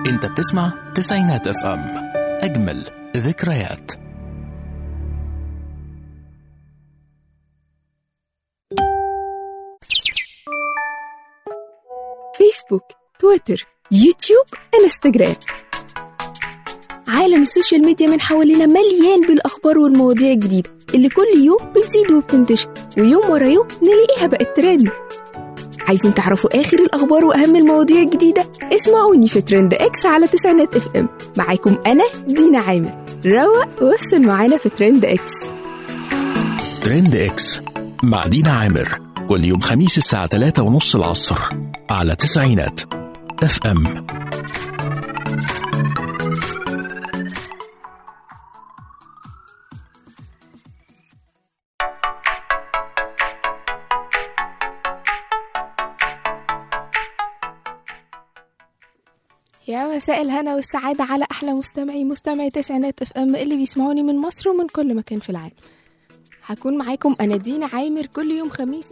انت بتسمع تسعينات اف ام اجمل ذكريات فيسبوك تويتر يوتيوب انستغرام عالم السوشيال ميديا من حوالينا مليان بالأخبار والمواضيع الجديدة اللي كل يوم بتزيد وبتنتشر ويوم ورا يوم نلاقيها بقت ترند عايزين تعرفوا آخر الأخبار وأهم المواضيع الجديدة؟ اسمعوني في ترند إكس على تسعينات اف ام معاكم أنا دينا عامر روق وافصل معانا في ترند إكس ترند اكس مع دينا عامر كل يوم خميس الساعة 3 ونص العصر على تسعينات اف ام يا مساء الهنا والسعادة على أحلى مستمعي مستمعي تسعينات اف ام اللي بيسمعوني من مصر ومن كل مكان في العالم هكون معاكم أنا دينا عامر كل يوم خميس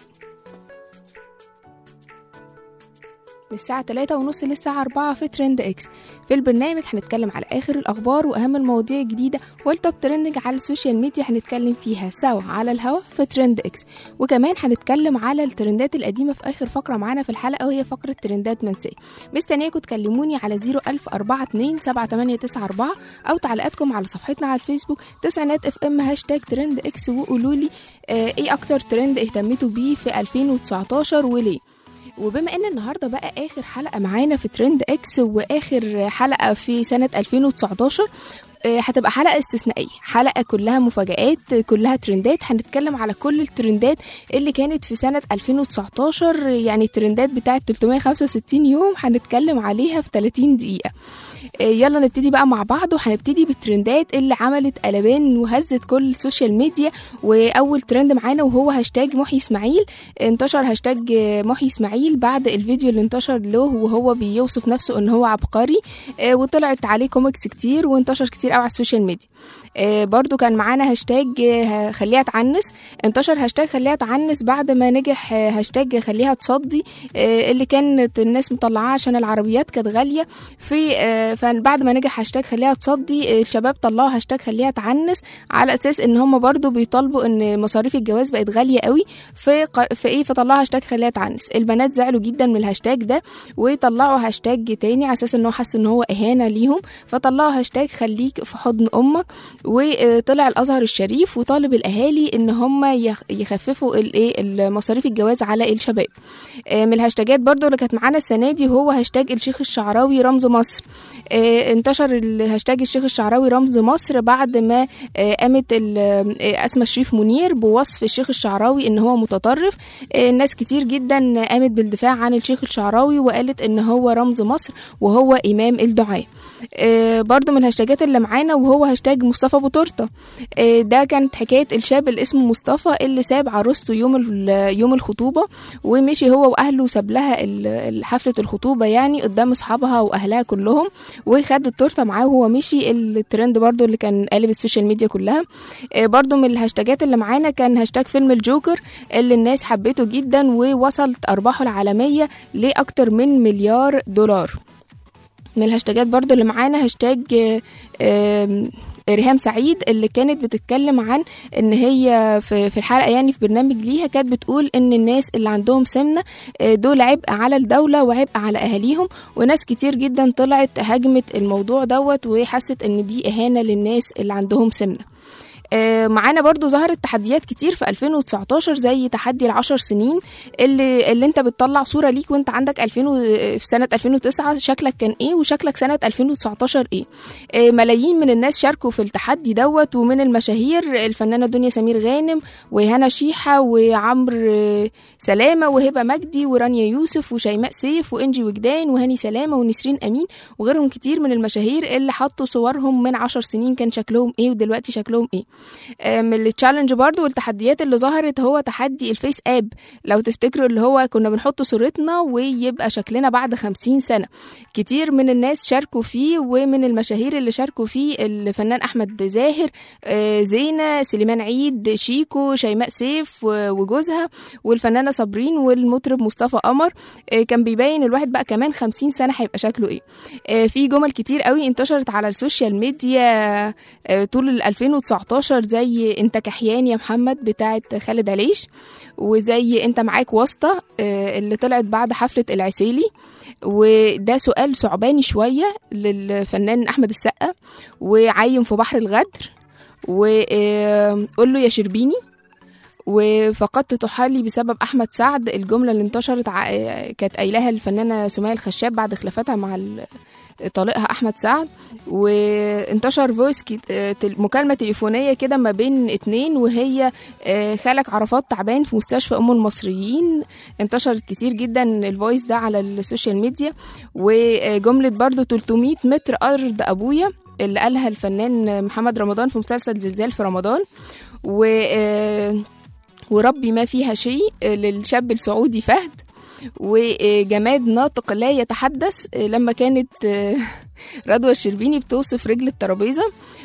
من الساعة 3 ونص للساعة 4 في ترند اكس في البرنامج هنتكلم على آخر الأخبار وأهم المواضيع الجديدة والتوب ترندنج على السوشيال ميديا هنتكلم فيها سوا على الهوا في ترند اكس وكمان هنتكلم على الترندات القديمة في آخر فقرة معانا في الحلقة وهي فقرة ترندات منسية مستنياكم تكلموني على 01042 7894 أو تعليقاتكم على صفحتنا على الفيسبوك تسعينات اف ام هاشتاج ترند اكس وقولوا لي آه ايه أكتر ترند اهتميتوا بيه في 2019 وليه وبما ان النهارده بقى اخر حلقه معانا في ترند اكس واخر حلقه في سنه 2019 آه، هتبقى حلقة استثنائية حلقة كلها مفاجآت كلها ترندات هنتكلم على كل الترندات اللي كانت في سنة 2019 يعني الترندات بتاعت 365 يوم هنتكلم عليها في 30 دقيقة آه، يلا نبتدي بقى مع بعض وهنبتدي بالترندات اللي عملت قلبان وهزت كل السوشيال ميديا واول ترند معانا وهو هاشتاج محي اسماعيل انتشر هاشتاج محي اسماعيل بعد الفيديو اللي انتشر له وهو بيوصف نفسه ان هو عبقري آه، وطلعت عليه كوميكس كتير وانتشر كتير قوي على السوشيال ميديا آه، برضو كان معانا هاشتاج آه، خليها تعنس انتشر هاشتاج خليها تعنس بعد ما نجح آه، هاشتاج خليها تصدي آه، اللي كانت الناس مطلعاه عشان العربيات كانت غاليه في آه، فبعد ما نجح هاشتاج خليها تصدي آه، الشباب طلعوا هاشتاج خليها تعنس على اساس ان هم برضو بيطالبوا ان مصاريف الجواز بقت غاليه قوي في ق- في ايه فطلعوا هاشتاج خليها تعنس البنات زعلوا جدا من الهاشتاج ده وطلعوا هاشتاج تاني على اساس ان هو حس ان هو اهانه ليهم فطلعوا هاشتاج خليك في حضن امك وطلع الازهر الشريف وطالب الاهالي ان هم يخ- يخففوا الايه المصاريف الجواز على الشباب آه، من الهاشتاجات برضو اللي كانت معانا السنه دي هو هاشتاج الشيخ الشعراوي رمز مصر آه، انتشر الهاشتاج الشيخ الشعراوي رمز مصر بعد ما آه، قامت ال- آه، اسماء شريف منير بوصف الشيخ الشعراوي ان هو متطرف آه، ناس كتير جدا قامت بالدفاع عن الشيخ الشعراوي وقالت ان هو رمز مصر وهو امام الدعاء آه، برضو من الهاشتاجات اللي معانا وهو هاشتاج مصطفى ابو تورته آه، ده كانت حكايه الشاب اللي اسمه مصطفى اللي ساب عروسته يوم ال- يوم الخطوبه ومشي هو واهله وساب لها ال- ال- حفله الخطوبه يعني قدام اصحابها واهلها كلهم وخد التورته معاه وهو مشي الترند برضو اللي كان قالب السوشيال ميديا كلها آه، برضو من الهاشتاجات اللي معانا كان هاشتاج فيلم الجوكر اللي الناس حبته جدا ووصلت ارباحه العالميه لاكتر من مليار دولار من الهاشتاجات برضو اللي معانا هاشتاج آه، آم، ريهام سعيد اللي كانت بتتكلم عن ان هي في في الحلقه يعني في برنامج ليها كانت بتقول ان الناس اللي عندهم سمنه آه، دول عبء على الدوله وعبء على اهاليهم وناس كتير جدا طلعت هاجمت الموضوع دوت وحست ان دي اهانه للناس اللي عندهم سمنه آه، معانا برضو ظهرت تحديات كتير في 2019 زي تحدي العشر سنين اللي اللي انت بتطلع صورة ليك وانت عندك 2000 و- في سنة 2009 شكلك كان ايه وشكلك سنة 2019 ايه آه، ملايين من الناس شاركوا في التحدي دوت ومن المشاهير الفنانة دنيا سمير غانم وهنا شيحة وعمرو آه، سلامة وهبة مجدي ورانيا يوسف وشيماء سيف وانجي وجدان وهاني سلامة ونسرين امين وغيرهم كتير من المشاهير اللي حطوا صورهم من عشر سنين كان شكلهم ايه ودلوقتي شكلهم ايه آه، من التشالنج برضو والتحديات اللي ظهرت هو تحدي الفيس اب لو تفتكروا اللي هو كنا بنحط صورتنا ويبقى شكلنا بعد خمسين سنة كتير من الناس شاركوا فيه ومن المشاهير اللي شاركوا فيه الفنان أحمد زاهر آه، زينة سليمان عيد شيكو شيماء سيف و- وجوزها والفنانة صابرين والمطرب مصطفى قمر آه، كان بيبين الواحد بقى كمان خمسين سنة هيبقى شكله ايه آه، في جمل كتير قوي انتشرت على السوشيال ميديا آه، طول ال 2019 زي انت كحيان يا محمد بتاعت خالد عليش وزي انت معاك واسطة آه، اللي طلعت بعد حفلة العسيلي وده سؤال صعباني شوية للفنان أحمد السقا وعايم في بحر الغدر وقول له يا شربيني وفقدت طحالي بسبب احمد سعد الجمله اللي انتشرت ع... كانت قايلاها الفنانه سمية الخشاب بعد خلافاتها مع ال... طليقها احمد سعد وانتشر فويس كي... تل- مكالمه تليفونيه كده ما بين اتنين وهي آه، خالك عرفات تعبان في مستشفى ام المصريين انتشرت كتير جدا الفويس ده على السوشيال ميديا وجمله برضو 300 متر ارض ابويا اللي قالها الفنان محمد رمضان في مسلسل زلزال في رمضان و آه، وربي ما فيها شيء للشاب السعودي فهد وجماد ناطق لا يتحدث لما كانت رضوى الشربيني بتوصف رجل الترابيزه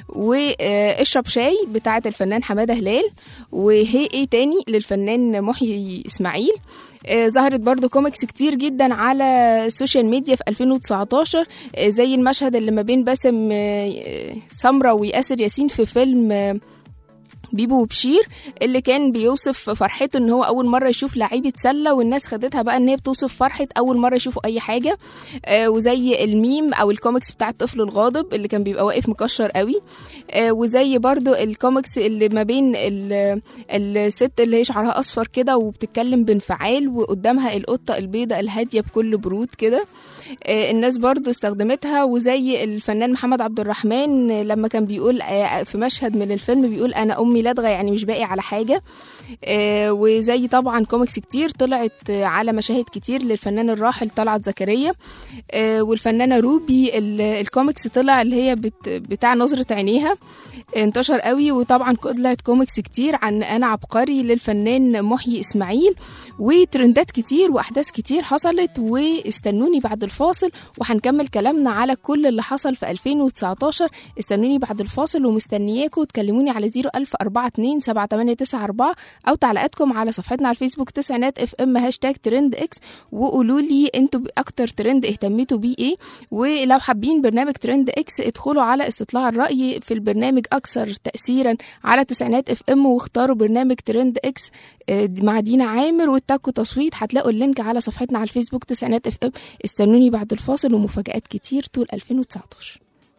واشرب شاي بتاعه الفنان حماده هلال وهي ايه تاني للفنان محيي اسماعيل آه، ظهرت برضو كوميكس كتير جدا على السوشيال ميديا في 2019 آه، زي المشهد اللي ما بين باسم آه، سمرة وياسر ياسين في فيلم آه، بيبو وبشير اللي كان بيوصف فرحته ان هو اول مره يشوف لعيبه سله والناس خدتها بقى ان هي بتوصف فرحه اول مره يشوفوا اي حاجه آه وزي الميم او الكوميكس بتاع الطفل الغاضب اللي كان بيبقى واقف مكشر قوي آه وزي برضو الكوميكس اللي ما بين ال- الست اللي هي شعرها اصفر كده وبتتكلم بانفعال وقدامها القطه البيضاء الهاديه بكل برود كده آه، الناس برضو استخدمتها وزي الفنان محمد عبد الرحمن آه، لما كان بيقول آه، في مشهد من الفيلم بيقول انا امي لدغه يعني مش باقي على حاجه آه، وزي طبعا كوميكس كتير طلعت آه، على مشاهد كتير للفنان الراحل طلعت زكريا آه، والفنانه روبي ال- الكوميكس طلع اللي هي بت- بتاع نظره عينيها انتشر قوي وطبعا طلعت كوميكس كتير عن انا عبقري للفنان محيي اسماعيل وترندات كتير واحداث كتير حصلت واستنوني بعد الفاصل وهنكمل كلامنا على كل اللي حصل في 2019 استنوني بعد الفاصل ومستنياكم تكلموني على 01042 7894 او تعليقاتكم على صفحتنا على الفيسبوك تسعينات اف ام هاشتاج ترند اكس وقولوا لي انتوا اكتر ترند اهتميتوا بيه ايه ولو حابين برنامج ترند اكس ادخلوا على استطلاع الراي في البرنامج اكثر تاثيرا على تسعينات اف ام واختاروا برنامج ترند اكس آه، مع دينا عامر واتكوا تصويت هتلاقوا اللينك على صفحتنا على الفيسبوك تسعينات اف ام استنوني بعد الفاصل ومفاجآت كتير طول 2019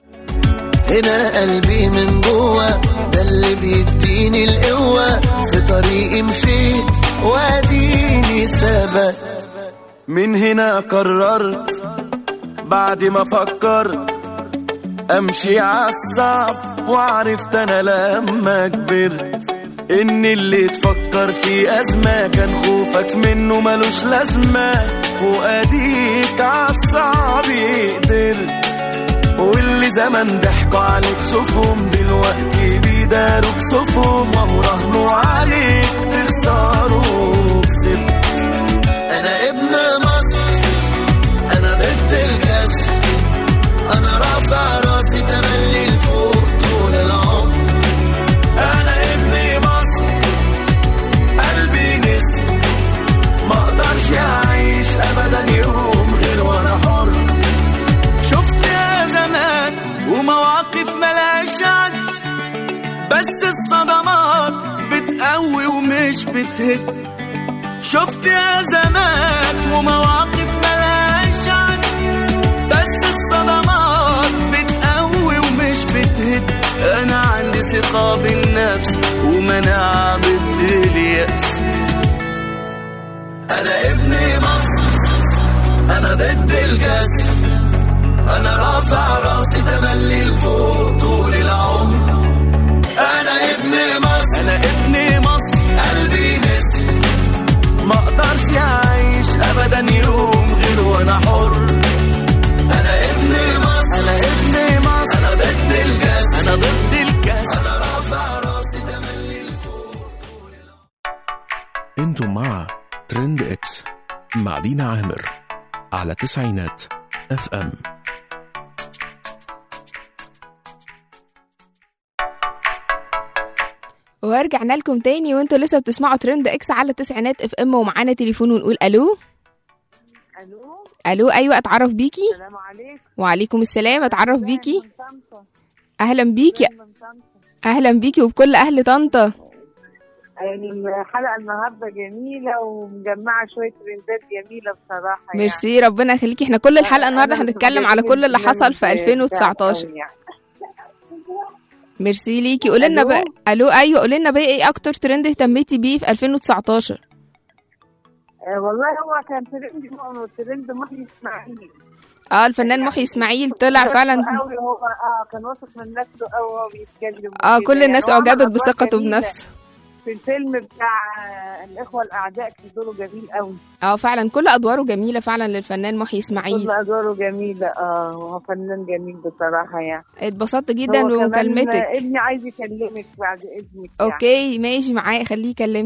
هنا قلبي من جوه ده اللي بيديني القوة في طريقي مشيت واديني ثبت من هنا قررت بعد ما فكرت امشي عالصعب وعرفت انا لما كبرت ان اللي تفكر في ازمة كان خوفك منه ملوش لازمة واديك عالصعب قدرت واللي زمان ضحكوا عليك شوفهم دلوقتي بيداروك صفهم وهو رهنوا عليك تخسروا كسبت انا ابن مصر انا ضد الكسر انا رافع راسي تملي لفوق طول العمر انا ابن مصر قلبي نسر ما اقدرش اعيش ابدا يوم غير وانا حر شفت يا زمان ومواقف ملهاش عد بس الصدمات بتقوي ومش بتهد شفت يا زمان ومواقف ملهاش عد بس الصدمات بتقوي ومش بتهد انا عندي ثقة بالنفس ومناعة ضد اليأس انا ابن مصر انا ضد الكسر انا رافع راسي تملي لفوق طول العمر انا ابن مصر انا ابن مصر قلبي نسر ما اقدرش اعيش ابدا يوم غير وانا حر انا ابن مصر انا ابن مصر انا ضد الكسر انا ضد الكسر انا رافع راسي دينا عامر على تسعينات اف ام ورجعنا لكم تاني وانتوا لسه بتسمعوا ترند اكس على تسعينات اف ام ومعانا تليفون ونقول الو الو الو ايوه اتعرف بيكي السلام عليكم وعليكم السلام اتعرف بيكي من طنطا اهلا بيكي من طنطا اهلا بيكي وبكل اهل طنطا يعني الحلقه النهارده جميله ومجمعه شويه ترندات جميله بصراحه يعني. ميرسي ربنا يخليكي احنا كل الحلقه النهارده أنا هنتكلم على كل اللي حصل في 2019 يعني. ميرسي ليكي قولي لنا ألو؟ بقى الو ايوه قولي لنا بقى ايه اكتر ترند اهتميتي بيه في 2019 آه، والله هو كان ترند هو ترند محيي اسماعيل اه الفنان محيي اسماعيل طلع فعلا قوي هو اه كان واثق من نفسه قوي وهو بيتكلم اه وكده. كل يعني الناس هو عمل اعجبت أدوار بثقته جميلة. بنفسه في الفيلم بتاع آه، الاخوه الاعداء كان دوره جميل قوي اه فعلا كل ادواره جميله فعلا للفنان محيي كل اسماعيل ادواره جميله اه هو فنان جميل بصراحه يعني اتبسطت جدا هو كمان بمكالمتك ابني عايز يكلمك بعد اذنك يعني. اوكي ماشي معايا خليه يكلمني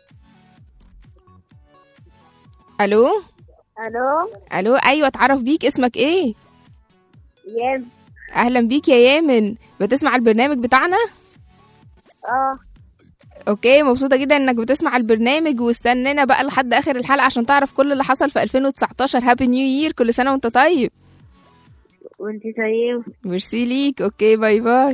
الو الو الو ايوه اتعرف بيك اسمك ايه ياس اهلا بيك يا يامن بتسمع البرنامج بتاعنا اه اوكي مبسوطه جدا انك بتسمع البرنامج واستنينا بقى لحد اخر الحلقه عشان تعرف كل اللي حصل في 2019 هابي نيو يير كل سنه وانت طيب وانتي طيب ميرسي ليك اوكي باي باي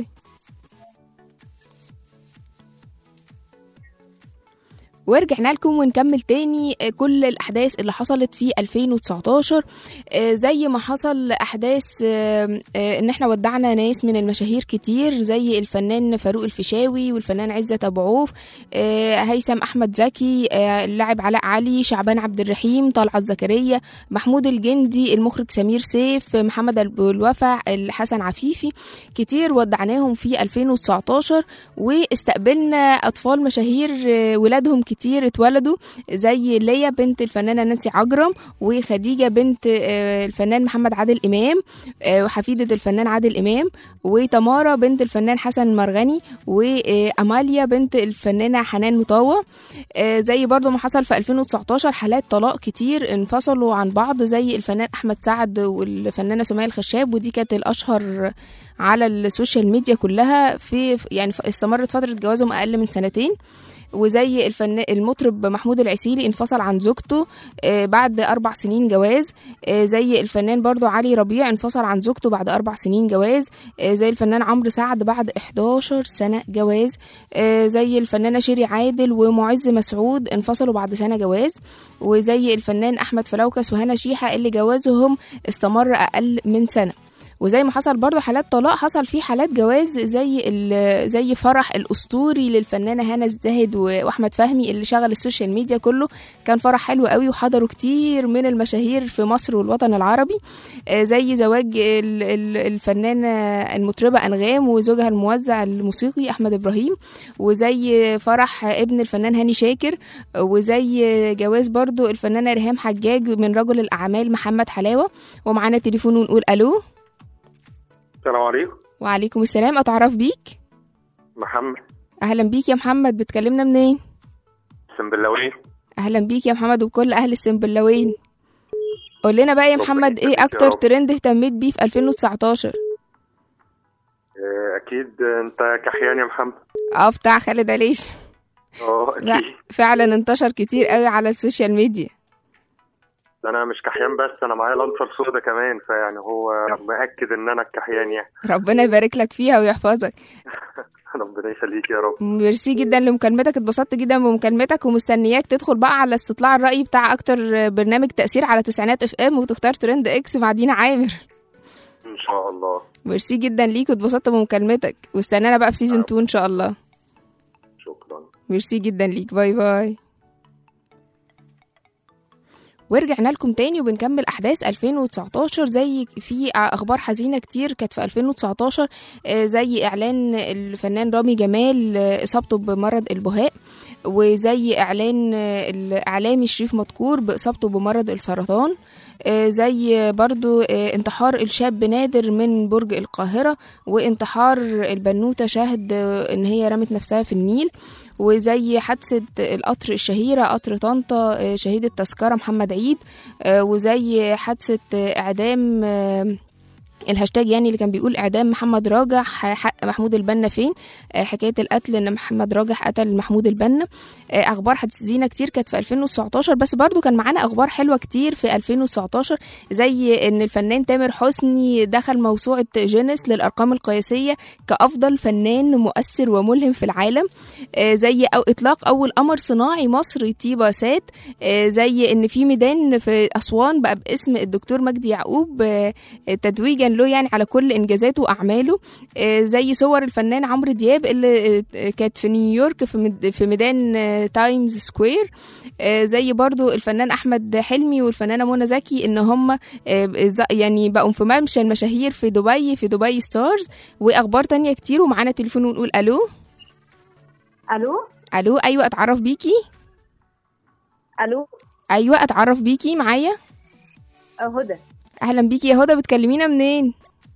ورجعنا لكم ونكمل تاني آه، كل الأحداث اللي حصلت في 2019 آه، زي ما حصل أحداث آه، آه، إن احنا ودعنا ناس من المشاهير كتير زي الفنان فاروق الفيشاوي والفنان عزت أبو عوف آه، هيثم أحمد زكي آه، اللاعب علاء علي شعبان عبد الرحيم طلعت زكريا محمود الجندي المخرج سمير سيف محمد أبو الوفا الحسن عفيفي كتير ودعناهم في 2019 واستقبلنا أطفال مشاهير آه، ولادهم كتير اتولدوا زي ليا بنت الفنانة نانسي عجرم وخديجة بنت آه، الفنان محمد عادل إمام آه، وحفيدة الفنان عادل إمام وتمارا بنت الفنان حسن مرغني وأماليا بنت الفنانة حنان مطاوع آه، زي برضو ما حصل في 2019 حالات طلاق كتير انفصلوا عن بعض زي الفنان أحمد سعد والفنانة سمية الخشاب ودي كانت الأشهر على السوشيال ميديا كلها في يعني استمرت فترة جوازهم أقل من سنتين وزي الفن المطرب محمود العسيلي انفصل عن زوجته آه، بعد أربع سنين جواز آه، زي الفنان برضو علي ربيع انفصل عن زوجته بعد أربع سنين جواز آه، زي الفنان عمرو سعد بعد 11 سنة جواز آه، زي الفنانة شيري عادل ومعز مسعود انفصلوا بعد سنة جواز وزي الفنان أحمد فلوكس وهنا شيحة اللي جوازهم استمر أقل من سنة وزي ما حصل برضو حالات طلاق حصل فيه حالات جواز زي ال- زي فرح الاسطوري للفنانه هنا الزاهد و- واحمد فهمي اللي شغل السوشيال ميديا كله كان فرح حلو قوي وحضروا كتير من المشاهير في مصر والوطن العربي آه، زي زواج ال- ال- الفنانه المطربه انغام وزوجها الموزع الموسيقي احمد ابراهيم وزي فرح ابن الفنان هاني شاكر وزي جواز برضو الفنانه ريهام حجاج من رجل الاعمال محمد حلاوه ومعانا تليفون ونقول الو السلام عليكم وعليكم السلام اتعرف بيك محمد اهلا بيك يا محمد بتكلمنا منين سنبلاوي اهلا بيك يا محمد وبكل اهل السنبلاوين قول لنا بقى يا ربنا محمد ايه يخليك يا اكتر رب. ترند اهتميت بيه في 2019 آه، اكيد انت كحيان يا محمد اه بتاع خالد عليش اه لا اكيد فعلا انتشر كتير قوي على السوشيال ميديا انا مش كحيان بس انا معايا لانسر سودا كمان فيعني هو مأكد ان انا الكحيان يعني ربنا يبارك لك فيها ويحفظك ربنا يخليك يا رب ميرسي جدا لمكالمتك اتبسطت جدا بمكالمتك ومستنياك تدخل بقى على استطلاع الرأي بتاع اكتر برنامج تأثير على تسعينات اف ام وتختار ترند اكس مع دينا عامر ان شاء الله ميرسي جدا ليك واتبسطت بمكالمتك واستنانا بقى في سيزون 2 ان شاء الله شكرا ميرسي جدا ليك باي باي ورجعنا لكم تاني وبنكمل احداث 2019 زي في اخبار حزينه كتير كانت في 2019 آه، زي اعلان الفنان رامي جمال آه، اصابته بمرض البهاء وزي اعلان آه، الاعلامي شريف مدكور باصابته بمرض السرطان آه، زي برضو آه، انتحار الشاب نادر من برج القاهرة وانتحار البنوتة شاهد آه، ان هي رمت نفسها في النيل وزي حادثة القطر الشهيرة قطر طنطا آه، شهيد التذكرة محمد عيد آه، وزي حادثة آه، إعدام آه، الهاشتاج يعني اللي كان بيقول اعدام محمد راجح حق محمود البنا فين آه، حكايه القتل ان محمد راجح قتل محمود البنا آه، اخبار حزينه كتير كانت في 2019 بس برضو كان معانا اخبار حلوه كتير في 2019 زي ان الفنان تامر حسني دخل موسوعه جينيس للارقام القياسيه كافضل فنان مؤثر وملهم في العالم آه، زي أو اطلاق اول قمر صناعي مصري طيبه سات آه، زي ان في ميدان في اسوان بقى باسم الدكتور مجدي يعقوب آه، تتويجا له يعني على كل انجازاته واعماله آه، زي صور الفنان عمرو دياب اللي آه، كانت في نيويورك في مد- في ميدان آه، تايمز سكوير آه، زي برضو الفنان احمد حلمي والفنانه منى زكي ان هم آه، ز- يعني بقوا في ممشى المشاهير في دبي في دبي ستارز واخبار تانية كتير ومعانا تليفون ونقول الو الو الو ايوه اتعرف بيكي الو ايوه اتعرف بيكي معايا آه، هدى اهلا بيكي يا هدى بتكلمينا منين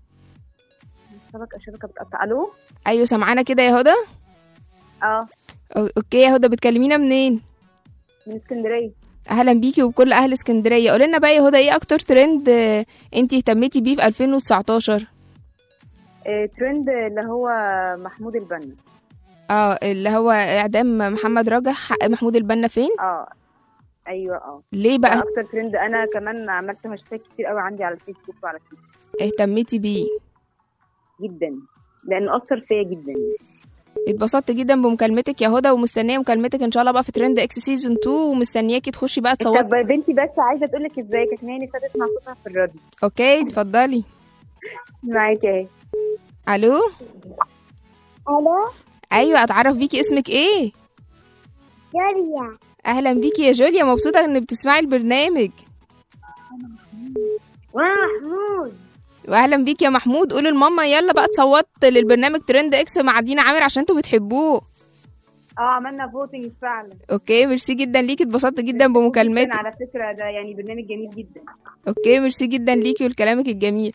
الشبكه الشبكه بتقطع الو ايوه سامعانا كده يا هدى اه أو- اوكي يا هدى بتكلمينا منين من اسكندريه اهلا بيكي وبكل اهل اسكندريه قولي لنا بقى يا هدى ايه اكتر ترند آه، انتي اهتميتي بيه في 2019 آه، ترند اللي هو محمود البنا اه اللي هو اعدام محمد راجح حق محمود البنا فين اه ايوه اه ليه ده بقى اكتر ترند انا كمان عملت هاشتاج كتير قوي عندي على الفيسبوك وعلى تويتر اهتميتي بيه جدا لانه اثر فيا جدا اتبسطت جدا بمكالمتك يا هدى ومستنيه مكالمتك ان شاء الله بقى في ترند اكس سيزون 2 ومستنياكي تخشي بقى تصوتي طب بنتي بس عايزه تقول لك ازيك عشان هي نفسها تسمع صوتها في الراديو اوكي اتفضلي معاكي اهي الو الو ايوه اتعرف بيكي اسمك ايه جوليا اهلا بيكي يا جوليا مبسوطه انك بتسمعي البرنامج ومحمود واهلا بيك يا محمود قولي لماما يلا بقى تصوت للبرنامج ترند اكس مع دينا عامر عشان انتوا بتحبوه اه عملنا فوتنج فعلا اوكي ميرسي جدا ليكي اتبسطت جدا بمكالمتك على فكره ده يعني برنامج جميل جدا اوكي ميرسي جدا ليكي ولكلامك الجميل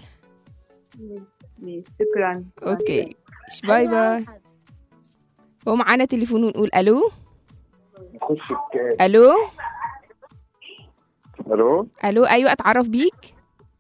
شكرا اوكي باي باي ومعانا تليفون ونقول الو خش الو الو الو ايوه اتعرف بيك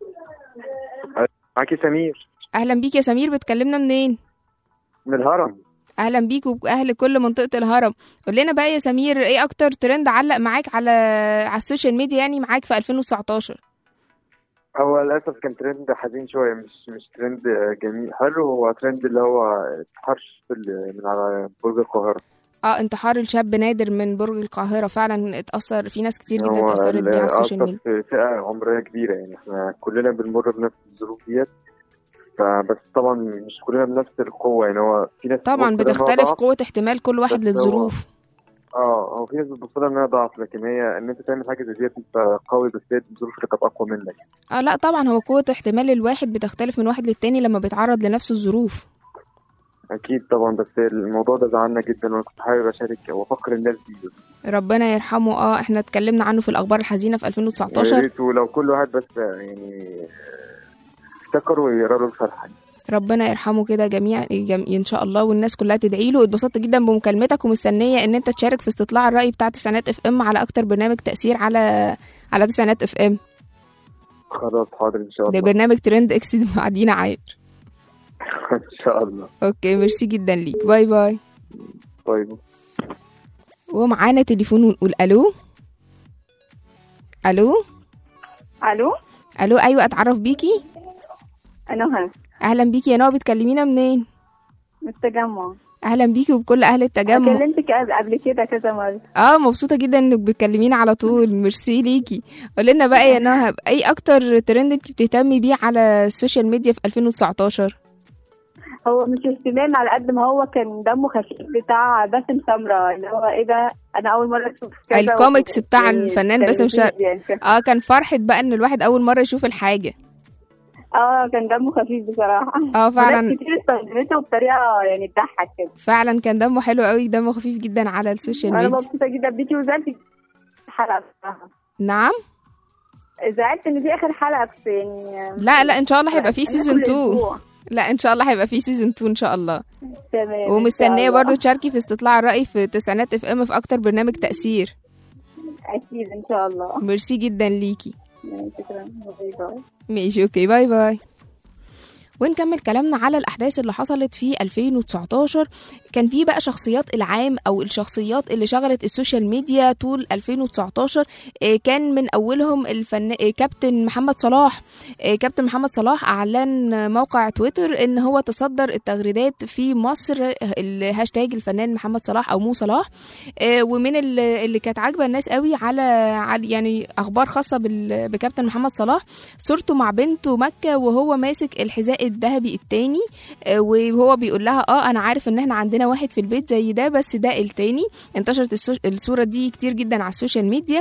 معاكي سمير اهلا بيك يا سمير بتكلمنا منين من الهرم اهلا بيك واهل كل منطقه الهرم قول لنا بقى يا سمير ايه اكتر ترند علق معاك على على السوشيال ميديا يعني معاك في 2019 هو للاسف كان ترند حزين شويه مش مش ترند جميل حلو هو ترند اللي هو الحرش في ال- من على برج القاهره اه انتحار الشاب نادر من برج القاهرة فعلا اتأثر في ناس كتير جدا هو اتأثرت ال- بيه على السوشيال أثر ميديا في فئه عمريه كبيره يعني احنا كلنا بنمر بنفس الظروف ديت فبس طبعا مش كلنا بنفس القوه يعني هو في ناس طبعا بتبص لها إنها بتختلف ضعف. قوة احتمال كل واحد بس هو- للظروف اه هو في ناس بتبص لها انها ضعف لكن هي ان انت تعمل حاجه زي ديت انت قوي بس هي الظروف اللي كانت اقوى منك اه لا طبعا هو قوة احتمال الواحد بتختلف من واحد للتاني لما بيتعرض لنفس الظروف اكيد طبعا بس الموضوع ده زعلنا جدا وانا كنت حابب اشارك وافكر الناس بيه ربنا يرحمه اه احنا اتكلمنا عنه في الاخبار الحزينة في يا 2019 ريت ولو كل واحد بس يعني افتكر ويقرا له الفرحه ربنا يرحمه كده جميع جم... ان شاء الله والناس كلها تدعي له اتبسطت جدا بمكالمتك ومستنيه ان انت تشارك في استطلاع الراي بتاع تسعينات اف ام على اكتر برنامج تاثير على على تسعينات اف ام خلاص حاضر ان شاء ده الله برنامج ترند اكس مع دينا عاير ان شاء الله اوكي ميرسي جدا ليك باي باي طيب ومعانا تليفون ونقول الو الو الو الو ايوه اتعرف بيكي انا اهلا بيكي يا نوى بتكلمينا منين من التجمع اهلا بيكي وبكل اهل التجمع كلمتك قبل كده كذا مره اه مبسوطه جدا انك بتكلمينا على طول ميرسي ليكي قولي لنا بقى يا نهى اي اكتر ترند انت بتهتمي بيه على السوشيال ميديا في 2019 هو مش اهتمام على قد ما هو كان دمه خفيف بتاع باسم سمرة اللي هو ايه ده انا اول مره اشوف كذا الكوميكس وكده. بتاع يعني الفنان باسم شرقي. يعني كان- اه كان فرحه بقى ان الواحد اول مره يشوف الحاجه اه كان دمه خفيف بصراحه اه فعلا وناس كتير استخدمته بطريقه يعني تضحك كده فعلا كان دمه حلو قوي دمه خفيف جدا على السوشيال انا ميديا مبسوطه جدا بيكي وزعلت في الحلقه بصراحه نعم زعلت ان دي اخر حلقه بس يعني لا لا ان شاء الله هيبقى في أنا سيزون كل 2 أسبوع. لا ان شاء الله هيبقى في سيزون 2 ان شاء الله تمام إن ومستنيه شاء الله. برضو تشاركي في استطلاع الراي في تسعينات اف ام في اكتر برنامج تاثير اكيد ان شاء الله ميرسي جدا ليكي شكرا باي باي ماشي اوكي باي باي ونكمل كلامنا على الأحداث اللي حصلت في 2019 كان في بقى شخصيات العام أو الشخصيات اللي شغلت السوشيال ميديا طول 2019 آه، كان من أولهم الفن... آه، كابتن محمد صلاح آه، كابتن محمد صلاح أعلن موقع تويتر إن هو تصدر التغريدات في مصر آه، الهاشتاج الفنان محمد صلاح أو مو صلاح آه، ومن ال- اللي كانت عاجبة الناس قوي على على- يعني أخبار خاصة بال- بكابتن محمد صلاح صورته مع بنته مكة وهو ماسك الحذاء الذهبي التاني آه، وهو بيقول لها اه انا عارف ان احنا عندنا واحد في البيت زي ده بس ده التاني انتشرت السو- الصورة دي كتير جدا على السوشيال ميديا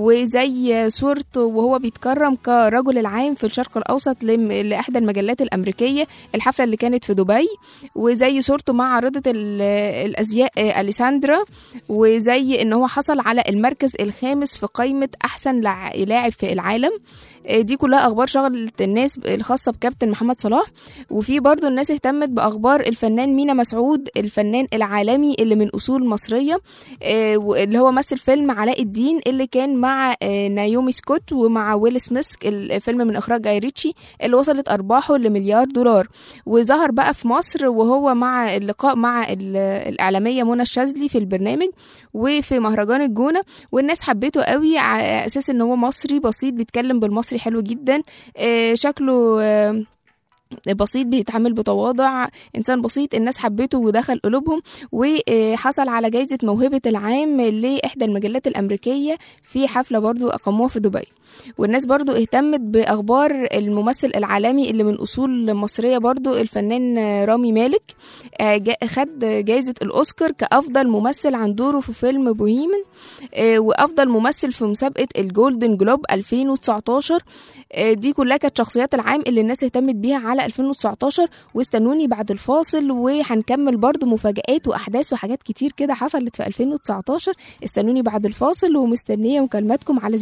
وزي صورته وهو بيتكرم كرجل العام في الشرق الاوسط لم- لاحدى المجلات الامريكيه الحفله اللي كانت في دبي وزي صورته مع عارضه ال- الازياء آه، اليساندرا وزي ان هو حصل على المركز الخامس في قائمه احسن لع- لاعب في العالم آه، دي كلها اخبار شغلت الناس الخاصه بكابتن محمد صلاح وفي برضو الناس اهتمت باخبار الفنان مينا مسعود الفنان العالمي اللي من اصول مصريه آه، واللي هو مثل فيلم علاء الدين اللي كان مع آه، نايومي سكوت ومع ويل سميث الفيلم من اخراج جاي ريتشي اللي وصلت ارباحه لمليار دولار وظهر بقى في مصر وهو مع اللقاء مع ال- الاعلاميه منى الشاذلي في البرنامج وفي مهرجان الجونه والناس حبيته قوي على اساس ان هو مصري بسيط بيتكلم بالمصري حلو جدا آه، شكله آه، بسيط بيتعامل بتواضع انسان بسيط الناس حبته ودخل قلوبهم وحصل على جائزة موهبة العام لإحدى المجلات الأمريكية في حفلة برضو أقاموها في دبي والناس برضو اهتمت بأخبار الممثل العالمي اللي من أصول مصرية برضو الفنان رامي مالك آه، جا- خد جائزة الأوسكار كأفضل ممثل عن دوره في فيلم بوهيمن آه، وأفضل ممثل في مسابقة الجولدن جلوب 2019 آه، دي كلها كانت شخصيات العام اللي الناس اهتمت بيها على 2019 واستنوني بعد الفاصل وهنكمل برضو مفاجآت وأحداث وحاجات كتير كده حصلت في 2019 استنوني بعد الفاصل ومستنية مكالماتكم على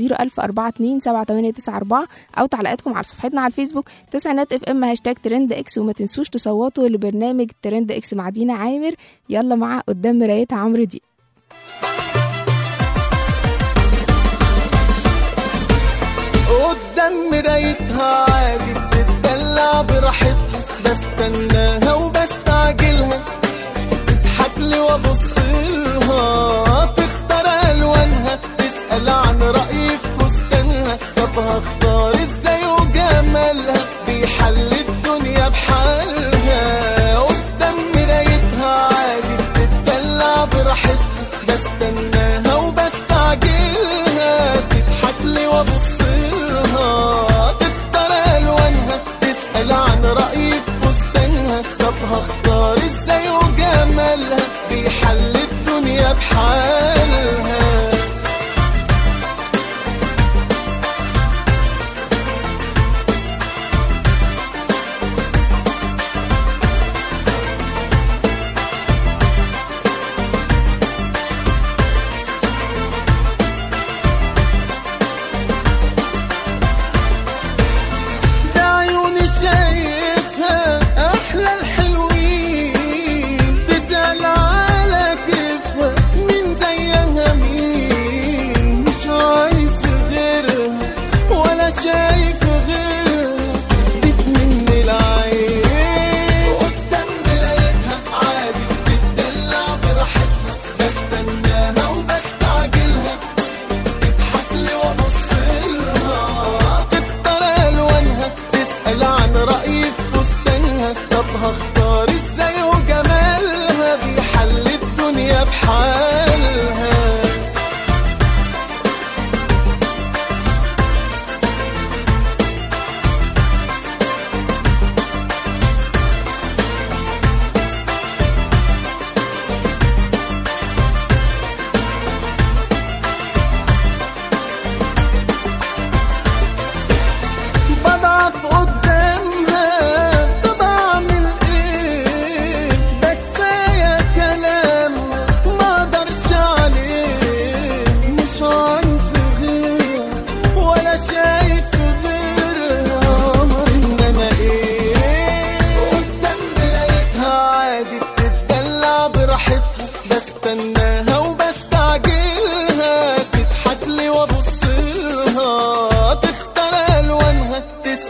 01042 أو تعليقاتكم على صفحتنا على الفيسبوك تسعينات اف ام هاشتاج ترند اكس وما تنسوش تصوتوا لبرنامج ترند اكس مع دينا عامر يلا مع قدام مرايتها عمرو دي قدام مرايتها عادي بتدلع براحتها بستناها وبستعجلها تضحك لي وابص لها تختار الوانها تسال عن رايي في فستانها طب هختار ازاي وجمالها بيحل الدنيا بحالها قدام مرايتها عادي بتدلع براحتها بستناها وبستعجلها تضحك لي وابص لها تختار الوانها تسال عن رايي في فستانها طب هختار ازاي وجمالها بيحل الدنيا بحالها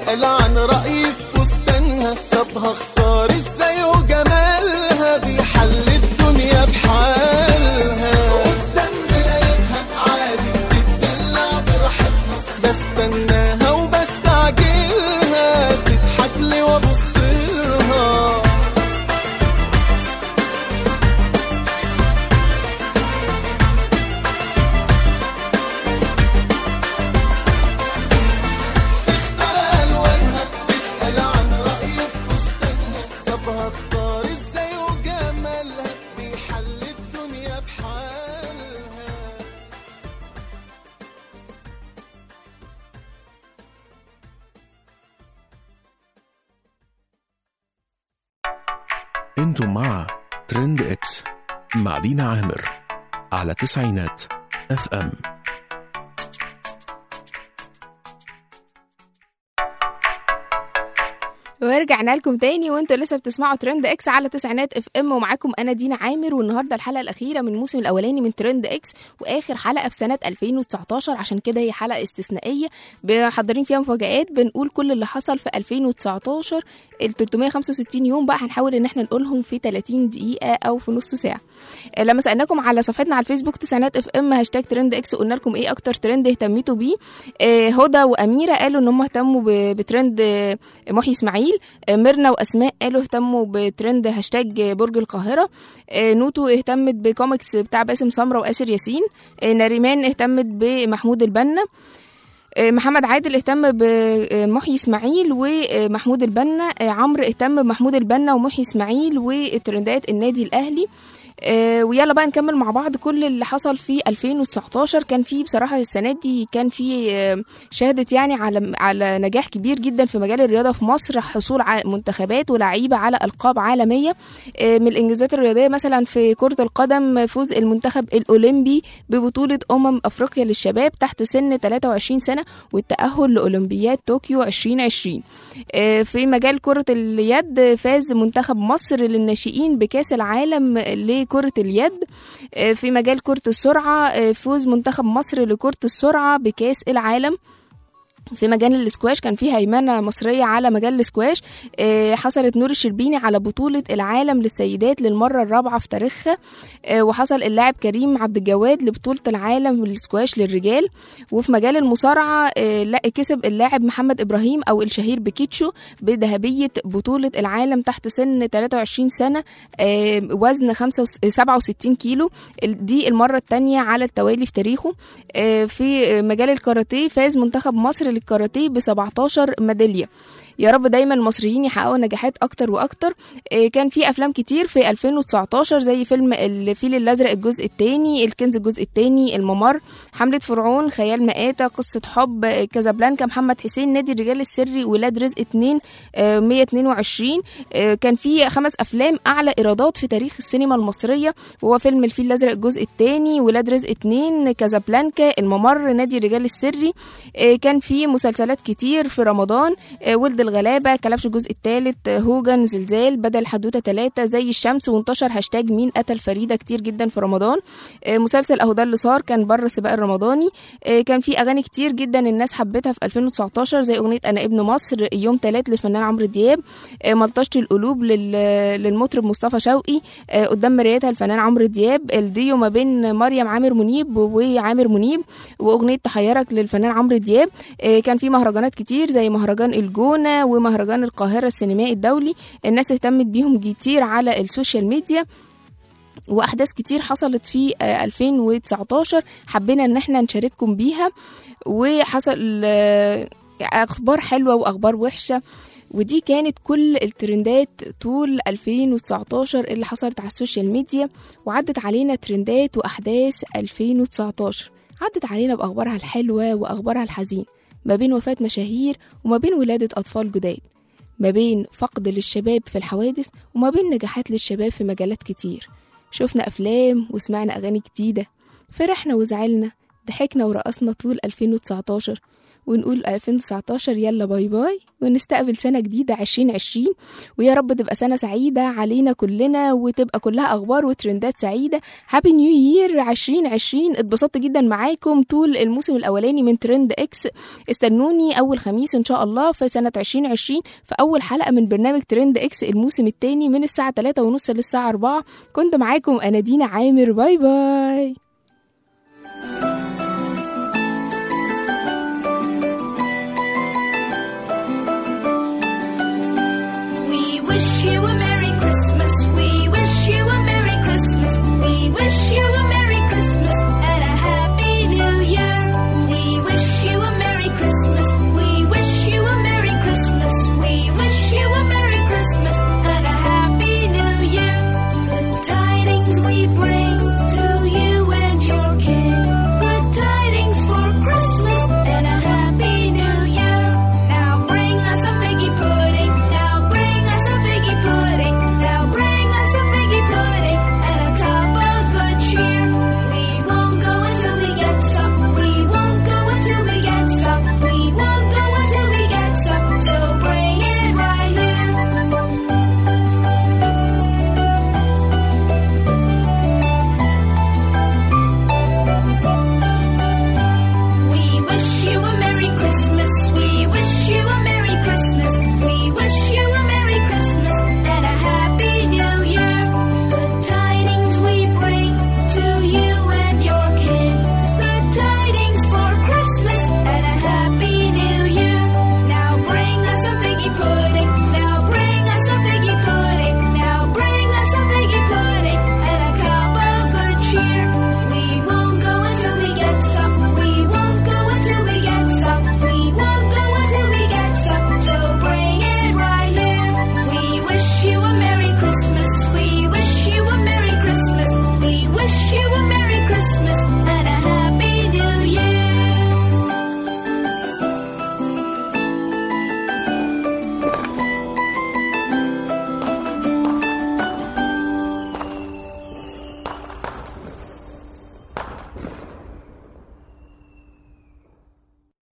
تسأل عن رأيي في فستانها طب هختار ازاي وجمالها بيحل الدنيا بحالها قدام مرايتها عادي بتدلع براحتها بستناها وبستعجلها تضحك لي وابص لها تختار الوانها تسأل عن رأيي في فستانها طب هختار ازاي وجمالها بيحل الدنيا بحالها انتم مع ترند اكس مع دينا عامر على تسعينات اف ام ورجعنا لكم تاني وانتوا لسه بتسمعوا ترند اكس على تسعينات اف ام ومعاكم انا دينا عامر والنهارده الحلقه الاخيره من الموسم الاولاني من ترند اكس واخر حلقه في سنه 2019 عشان كده هي حلقه استثنائيه محضرين فيها مفاجآت بنقول كل اللي حصل في 2019 ال 365 يوم بقى هنحاول ان احنا نقولهم في 30 دقيقه او في نص ساعه آه، لما سالناكم على صفحتنا على الفيسبوك تسعينات اف ام هاشتاج ترند اكس قلنا لكم ايه اكتر ترند اهتميتوا بيه آه، هدى واميره قالوا ان هم اهتموا ب- بترند آه، محي اسماعيل آه، ميرنا واسماء قالوا اهتموا بترند هاشتاج برج القاهره آه، نوتو اهتمت بكوميكس بتاع باسم سمره واسر ياسين آه، نريمان اهتمت بمحمود البنا آه، محمد عادل اهتم بمحيي اسماعيل ومحمود البنا آه، عمرو اهتم بمحمود البنا ومحيي اسماعيل وترندات النادي الاهلي آه، ويلا بقى نكمل مع بعض كل اللي حصل في 2019 كان في بصراحة السنة دي كان في آه، شهدت يعني على على نجاح كبير جدا في مجال الرياضة في مصر حصول ع- منتخبات ولاعيبة على ألقاب عالمية آه، من الإنجازات الرياضية مثلا في كرة القدم فوز المنتخب الأولمبي ببطولة أمم أفريقيا للشباب تحت سن 23 سنة والتأهل لأولمبياد طوكيو 2020 آه، في مجال كرة اليد فاز منتخب مصر للناشئين بكأس العالم لكرة اليد آه، في مجال كرة السرعة آه، فوز منتخب مصر لكرة السرعة بكأس العالم في مجال الاسكواش كان في هيمنه مصريه على مجال الاسكواش آه، حصلت نور الشربيني على بطوله العالم للسيدات للمره الرابعه في تاريخها آه، وحصل اللاعب كريم عبد الجواد لبطوله العالم للاسكواش للرجال وفي مجال المصارعه آه، لا كسب اللاعب محمد ابراهيم او الشهير بكيتشو بذهبيه بطوله العالم تحت سن 23 سنه آه، وزن 65 67 كيلو ال- دي المره الثانيه على التوالي في تاريخه آه، في مجال الكاراتيه فاز منتخب مصر للكاراتيه ب 17 ميداليه يا رب دايما المصريين يحققوا نجاحات اكتر واكتر آه، كان في افلام كتير في 2019 زي فيلم الفيل الازرق الجزء الثاني الكنز الجزء الثاني الممر حمله فرعون خيال مآتة قصه حب آه، كازابلانكا محمد حسين نادي الرجال السري ولاد رزق 2 آه، 122 آه، كان في خمس افلام اعلى ايرادات في تاريخ السينما المصريه وهو فيلم الفيل الازرق الجزء الثاني ولاد رزق 2 كازابلانكا الممر نادي الرجال السري آه، كان في مسلسلات كتير في رمضان آه، ولد الغلابه كلبش الجزء الثالث هوجن زلزال بدل حدوته ثلاثة زي الشمس وانتشر هاشتاج مين قتل فريده كتير جدا في رمضان آه، مسلسل اهو ده اللي صار كان بره السباق الرمضاني آه، كان في اغاني كتير جدا الناس حبتها في 2019 زي اغنيه انا ابن مصر يوم ثلاث للفنان عمرو دياب آه، ملطشه القلوب لل- للمطرب مصطفى شوقي آه، قدام مرايتها الفنان عمرو دياب الديو ما بين مريم عامر منيب وعامر منيب واغنيه تحيرك للفنان عمرو دياب آه، كان في مهرجانات كتير زي مهرجان الجونه ومهرجان القاهره السينمائي الدولي الناس اهتمت بيهم كتير على السوشيال ميديا واحداث كتير حصلت في آه، 2019 حبينا ان احنا نشارككم بيها وحصل آه، اخبار حلوه واخبار وحشه ودي كانت كل الترندات طول 2019 اللي حصلت على السوشيال ميديا وعدت علينا ترندات واحداث 2019 عدت علينا باخبارها الحلوه واخبارها الحزين ما بين وفاه مشاهير وما بين ولاده اطفال جداد ما بين فقد للشباب في الحوادث وما بين نجاحات للشباب في مجالات كتير شفنا أفلام وسمعنا أغاني جديدة فرحنا وزعلنا ضحكنا ورقصنا طول 2019 ونقول 2019 يلا باي باي ونستقبل سنة جديدة 2020 ويا رب تبقى سنة سعيدة علينا كلنا وتبقى كلها أخبار وترندات سعيدة هابي نيو يير 2020 اتبسطت جدا معاكم طول الموسم الأولاني من ترند إكس استنوني أول خميس إن شاء الله في سنة 2020 في أول حلقة من برنامج ترند إكس الموسم الثاني من الساعة 3 ونص للساعة 4 كنت معاكم أنا دينا عامر باي باي